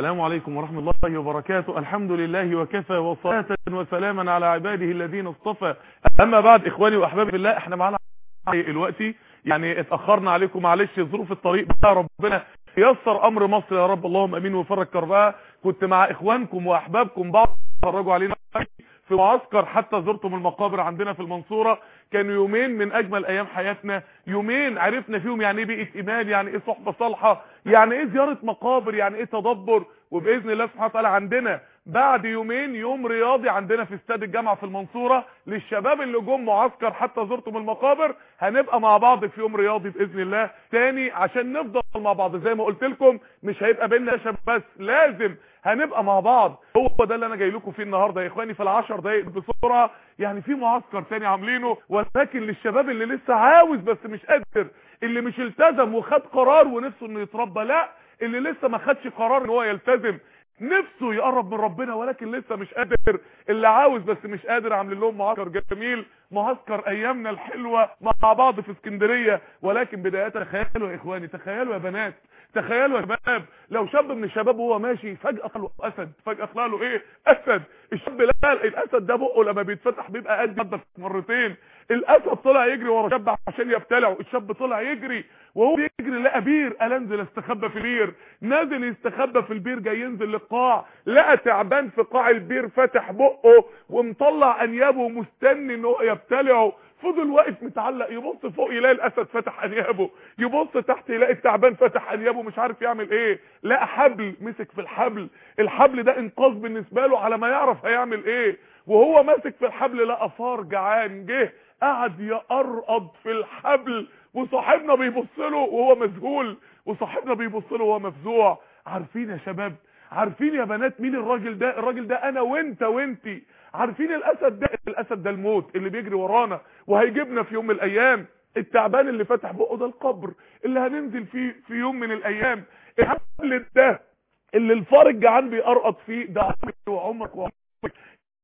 السلام عليكم ورحمة الله وبركاته الحمد لله وكفى وصلاة وسلاما على عباده الذين اصطفى اما بعد اخواني واحبابي في الله احنا معانا دلوقتي يعني اتأخرنا عليكم معلش ظروف الطريق بقى ربنا يسر امر مصر يا رب اللهم امين وفرج كربها كنت مع اخوانكم واحبابكم بعض تفرجوا علينا في معسكر حتى زرتم المقابر عندنا في المنصورة كانوا يومين من اجمل ايام حياتنا يومين عرفنا فيهم يعني ايه بيئة ايمان يعني ايه صحبة صالحة يعني ايه زيارة مقابر يعني ايه تدبر وباذن الله سبحانه وتعالى عندنا بعد يومين يوم رياضي عندنا في استاد الجامعة في المنصورة للشباب اللي جم معسكر حتى زرتم المقابر هنبقى مع بعض في يوم رياضي باذن الله تاني عشان نفضل مع بعض زي ما قلت لكم مش هيبقى بينا شباب بس لازم هنبقى مع بعض هو ده اللي انا جاي لكم فيه النهارده يا اخواني في العشر دقايق بسرعه يعني في معسكر تاني عاملينه ولكن للشباب اللي لسه عاوز بس مش قادر اللي مش التزم وخد قرار ونفسه انه يتربى لا اللي لسه ما خدش قرار ان هو يلتزم نفسه يقرب من ربنا ولكن لسه مش قادر اللي عاوز بس مش قادر عامل لهم معسكر جميل معسكر ايامنا الحلوه مع بعض في اسكندريه ولكن بدايه تخيلوا يا اخواني تخيلوا يا بنات تخيلوا يا شباب لو شاب من الشباب وهو ماشي فجاه طلع له اسد فجاه طلع له ايه اسد الشاب لا الاسد ده بقه لما بيتفتح بيبقى قد مرتين الاسد طلع يجري ورا شاب عشان يبتلعه الشاب طلع يجري وهو بيجري لقى بير قال انزل استخبى في بير نازل يستخبى في البير جاي ينزل للقاع لقى تعبان في قاع البير فاتح بقه ومطلع انيابه ومستني ان هو يبتلعه فضل واقف متعلق يبص فوق يلاقي الاسد فتح انيابه يبص تحت يلاقي التعبان فتح انيابه مش عارف يعمل ايه لقى حبل مسك في الحبل الحبل ده انقاذ بالنسبه له على ما يعرف هيعمل ايه وهو ماسك في الحبل لقى فار جعان جه قعد يقرقض في الحبل وصاحبنا بيبص له وهو مذهول وصاحبنا بيبص له وهو مفزوع عارفين يا شباب عارفين يا بنات مين الراجل ده الراجل ده انا وانت وانتي عارفين الاسد ده الاسد ده الموت اللي بيجري ورانا وهيجيبنا في يوم من الايام التعبان اللي فتح بقه ده القبر اللي هننزل فيه في يوم من الايام الحبل ده اللي الفار الجعان بيقرقط فيه ده عمري وعمرك وعمرك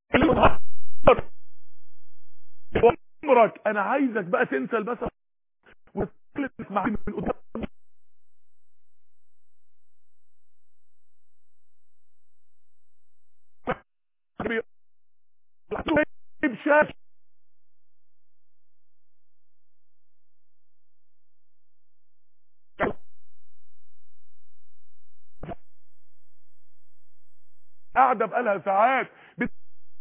عمرك انا عايزك بقى تنسى المثل وتتكلم معايا من قدام بشاش قاعده بقالها ساعات بت...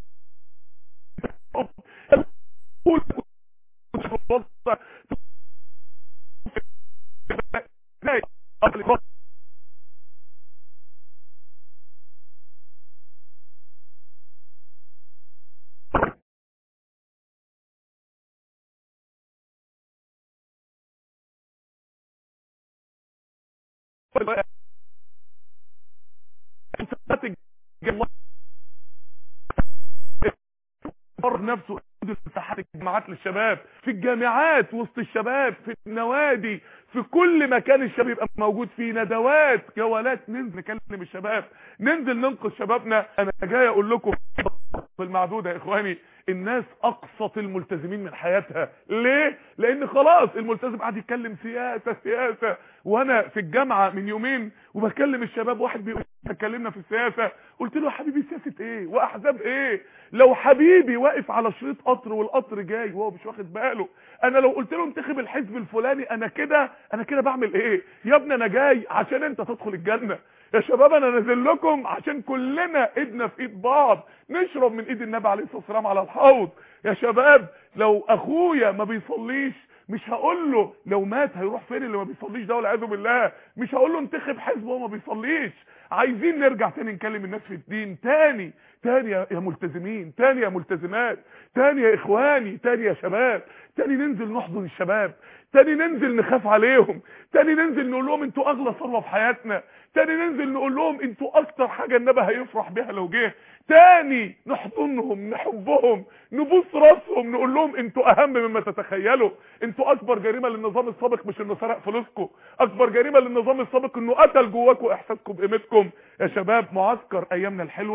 نفسه مساحات الجامعات للشباب في الجامعات وسط الشباب في النوادي في كل مكان الشباب يبقى موجود فيه ندوات جولات ننزل نكلم الشباب ننزل ننقذ شبابنا انا جاي اقول لكم في المعدودة يا اخواني الناس اقصت الملتزمين من حياتها ليه لان خلاص الملتزم قاعد يتكلم سياسة سياسة وانا في الجامعة من يومين وبكلم الشباب واحد بيقول اتكلمنا في السياسة قلت له يا حبيبي سياسة ايه واحزاب ايه لو حبيبي واقف على شريط قطر والقطر جاي وهو مش واخد باله انا لو قلت له انتخب الحزب الفلاني انا كده انا كده بعمل ايه يا ابني انا جاي عشان انت تدخل الجنة يا شباب انا نازل لكم عشان كلنا ايدنا في ايد بعض نشرب من ايد النبي عليه الصلاه والسلام على الحوض يا شباب لو اخويا ما بيصليش مش هقول له لو مات هيروح فين اللي ما بيصليش ده والعياذ بالله مش هقول له انتخب حزب وهو ما بيصليش عايزين نرجع تاني نكلم الناس في الدين تاني تاني يا ملتزمين تاني يا ملتزمات تاني يا اخواني تاني يا شباب تاني ننزل نحضن الشباب تاني ننزل نخاف عليهم تاني ننزل نقول لهم انتوا اغلى ثروه في حياتنا تاني ننزل نقول لهم انتوا اكتر حاجه النبي هيفرح بيها لو جه تاني نحضنهم نحبهم نبوس راسهم نقول لهم انتوا اهم مما تتخيلوا انتوا اكبر جريمه للنظام السابق مش انه سرق فلوسكم اكبر جريمه للنظام السابق انه قتل جواكم احساسكم بقيمتكم يا شباب معسكر ايامنا الحلوه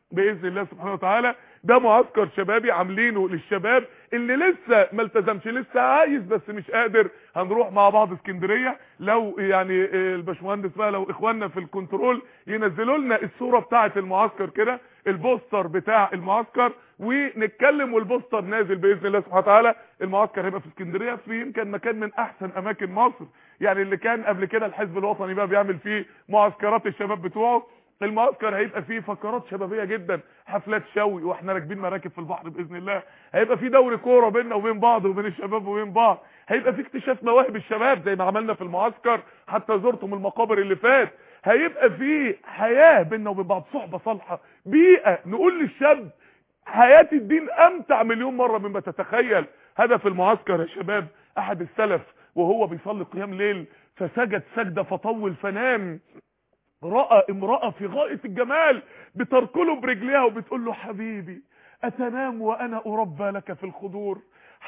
باذن الله سبحانه وتعالى ده معسكر شبابي عاملينه للشباب اللي لسه ما التزمش لسه عايز بس مش قادر هنروح مع بعض اسكندريه لو يعني الباشمهندس بقى لو اخواننا في الكنترول ينزلوا لنا الصوره بتاعه المعسكر كده البوستر بتاع المعسكر ونتكلم والبوستر نازل باذن الله سبحانه وتعالى المعسكر هيبقى في اسكندريه في يمكن مكان من احسن اماكن مصر يعني اللي كان قبل كده الحزب الوطني بقى بيعمل فيه معسكرات الشباب بتوعه المعسكر هيبقى فيه فقرات شبابيه جدا حفلات شوي واحنا راكبين مراكب في البحر باذن الله هيبقى فيه دوري كوره بيننا وبين بعض وبين الشباب وبين بعض هيبقى فيه اكتشاف مواهب الشباب زي ما عملنا في المعسكر حتى زرتم المقابر اللي فات هيبقى فيه حياه بيننا وبين بعض صحبه صالحه بيئه نقول للشاب حياه الدين امتع مليون مره مما تتخيل هدف المعسكر يا شباب احد السلف وهو بيصلي قيام ليل فسجد سجده فطول فنام راى امراه في غايه الجمال بتركله برجليها وبتقول له حبيبي اتنام وانا اربى لك في الخدور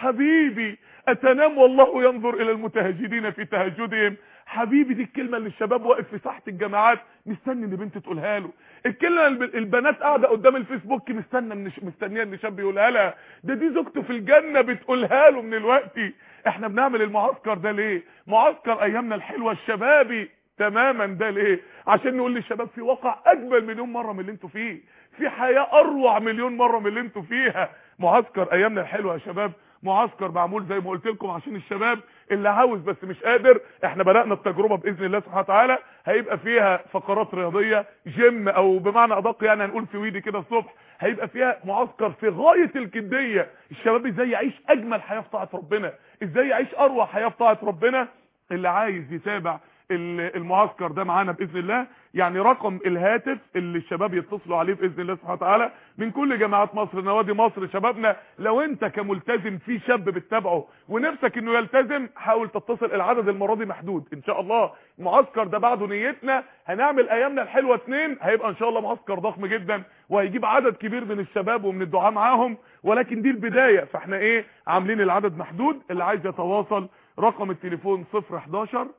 حبيبي اتنام والله ينظر الى المتهجدين في تهجدهم حبيبي دي الكلمه اللي الشباب واقف في ساحه الجامعات مستني ان بنت تقولها له الكلمه اللي البنات قاعده قدام الفيسبوك مستنى من مستنيه ان شاب يقولها لها ده دي زوجته في الجنه بتقولها له من الوقت احنا بنعمل المعسكر ده ليه معسكر ايامنا الحلوه الشبابي تماما ده ليه عشان نقول للشباب في واقع اجمل مليون مره من اللي انتوا فيه في حياه اروع مليون مره من اللي انتوا فيها معسكر ايامنا الحلوه يا شباب معسكر معمول زي ما قلت لكم عشان الشباب اللي عاوز بس مش قادر احنا بدأنا التجربة باذن الله سبحانه وتعالى هيبقى فيها فقرات رياضية جيم او بمعنى ادق يعني هنقول سويدي كده الصبح هيبقى فيها معسكر في غاية الجدية الشباب ازاي يعيش اجمل حياة في طاعة ربنا ازاي يعيش اروع حياة في طاعة ربنا اللي عايز يتابع المعسكر ده معانا باذن الله يعني رقم الهاتف اللي الشباب يتصلوا عليه باذن الله سبحانه وتعالى من كل جامعات مصر نوادي مصر شبابنا لو انت كملتزم في شاب بتتابعه ونفسك انه يلتزم حاول تتصل العدد المره دي محدود ان شاء الله المعسكر ده بعده نيتنا هنعمل ايامنا الحلوه اتنين هيبقى ان شاء الله معسكر ضخم جدا وهيجيب عدد كبير من الشباب ومن الدعاء معاهم ولكن دي البدايه فاحنا ايه عاملين العدد محدود اللي عايز يتواصل رقم التليفون 011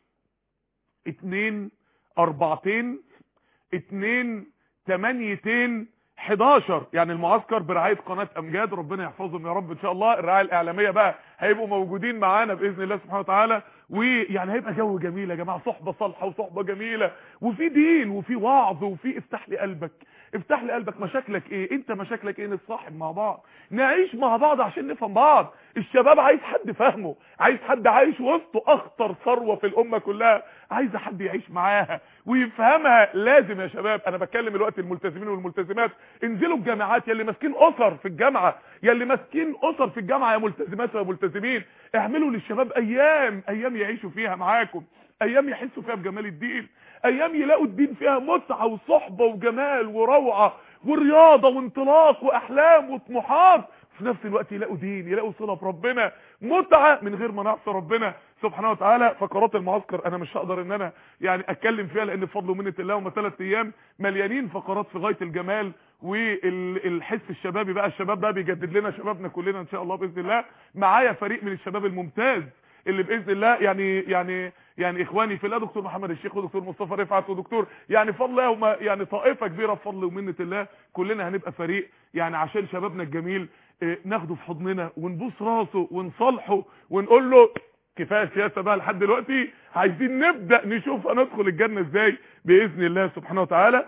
اتنين اربعتين اتنين تمانيتين 11 يعني المعسكر برعايه قناه امجاد ربنا يحفظهم يا رب ان شاء الله الرعايه الاعلاميه بقى هيبقوا موجودين معانا باذن الله سبحانه وتعالى ويعني هيبقى جو جميل يا جماعه صحبه صالحه وصحبه جميله وفي دين وفي وعظ وفي افتح لي قلبك افتح لي قلبك مشاكلك ايه انت مشاكلك ايه نتصاحب مع بعض نعيش مع بعض عشان نفهم بعض الشباب عايز حد فاهمه عايز حد عايش وسطه اخطر ثروه في الامه كلها عايز حد يعيش معاها ويفهمها لازم يا شباب انا بتكلم الوقت الملتزمين والملتزمات انزلوا الجامعات يا اللي ماسكين اسر في الجامعه يا اللي ماسكين اسر في الجامعه يا ملتزمات ويا ملتزمين اعملوا للشباب ايام ايام يعيشوا فيها معاكم ايام يحسوا فيها بجمال الدين ايام يلاقوا الدين فيها متعه وصحبه وجمال وروعه ورياضه وانطلاق واحلام وطموحات في نفس الوقت يلاقوا دين يلاقوا صله بربنا متعه من غير ما نعصي ربنا سبحانه وتعالى فقرات المعسكر انا مش هقدر ان انا يعني اتكلم فيها لان بفضل ومنه الله هم ثلاث ايام مليانين فقرات في غايه الجمال والحس الشبابي بقى الشباب بقى بيجدد لنا شبابنا كلنا ان شاء الله باذن الله معايا فريق من الشباب الممتاز اللي باذن الله يعني يعني يعني اخواني في الله دكتور محمد الشيخ ودكتور مصطفى رفعت ودكتور يعني فضل الله وما يعني طائفه كبيره بفضل ومنه الله كلنا هنبقى فريق يعني عشان شبابنا الجميل اه ناخده في حضننا ونبوس راسه ونصالحه ونقول له كفايه سياسه بقى لحد دلوقتي عايزين نبدا نشوف هندخل الجنه ازاي باذن الله سبحانه وتعالى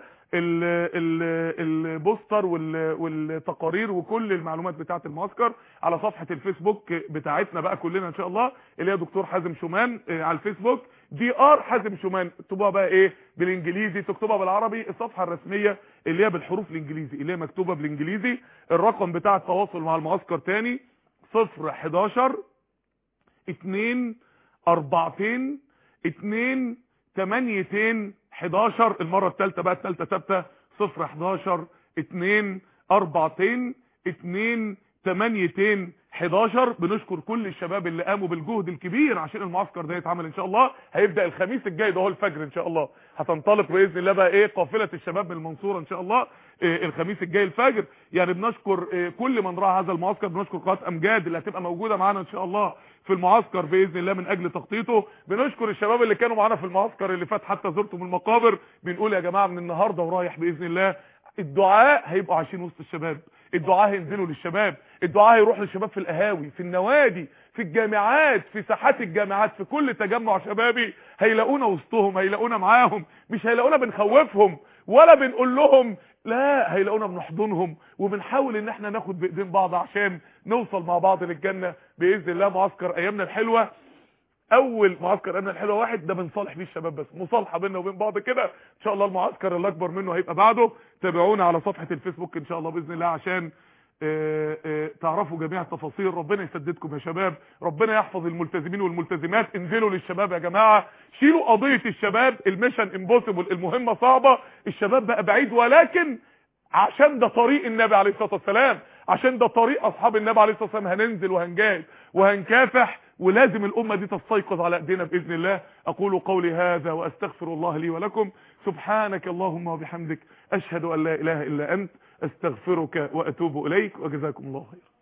البوستر والتقارير وكل المعلومات بتاعه المعسكر على صفحه الفيسبوك بتاعتنا بقى كلنا ان شاء الله اللي هي دكتور حازم شومان على الفيسبوك دي ار حازم شومان اكتبوها بقى ايه بالانجليزي تكتبها بالعربي الصفحه الرسميه اللي هي بالحروف الانجليزي اللي هي مكتوبه بالانجليزي الرقم بتاع التواصل مع المعسكر تاني 011 2 4 2 8 11 المره الثالثه بقى الثالثه ثابته 0 11 2 4 2 8 11 بنشكر كل الشباب اللي قاموا بالجهد الكبير عشان المعسكر ده يتعمل ان شاء الله هيبدا الخميس الجاي ده هو الفجر ان شاء الله هتنطلق باذن الله بقى ايه قافله الشباب من المنصوره ان شاء الله إيه الخميس الجاي الفجر يعني بنشكر إيه كل من راى هذا المعسكر بنشكر قناه امجاد اللي هتبقى موجوده معانا ان شاء الله في المعسكر باذن الله من اجل تخطيطه بنشكر الشباب اللي كانوا معانا في المعسكر اللي فات حتى زرتم المقابر بنقول يا جماعه من النهارده ورايح باذن الله الدعاء هيبقوا عايشين وسط الشباب الدعاء هينزلوا للشباب الدعاء هيروح للشباب في القهاوي في النوادي في الجامعات في ساحات الجامعات في كل تجمع شبابي هيلاقونا وسطهم هيلاقونا معاهم مش هيلاقونا بنخوفهم ولا بنقول لهم لا هيلاقونا بنحضنهم وبنحاول ان احنا ناخد بايدين بعض عشان نوصل مع بعض للجنة باذن الله معسكر ايامنا الحلوة اول معسكر ايامنا الحلوة واحد ده بنصالح بيه الشباب بس مصالحة بيننا وبين بعض كده ان شاء الله المعسكر اللي اكبر منه هيبقى بعده تابعونا على صفحة الفيسبوك ان شاء الله باذن الله عشان آه، آه، تعرفوا جميع التفاصيل ربنا يسددكم يا شباب ربنا يحفظ الملتزمين والملتزمات انزلوا للشباب يا جماعة شيلوا قضية الشباب الميشن امبوسيبل المهمة صعبة الشباب بقى بعيد ولكن عشان ده طريق النبي عليه الصلاة والسلام عشان ده طريق اصحاب النبي عليه الصلاة والسلام هننزل وهنجاهد وهنكافح ولازم الامة دي تستيقظ على ايدينا باذن الله اقول قولي هذا واستغفر الله لي ولكم سبحانك اللهم وبحمدك اشهد ان لا اله الا انت استغفرك واتوب اليك وجزاكم الله خيرا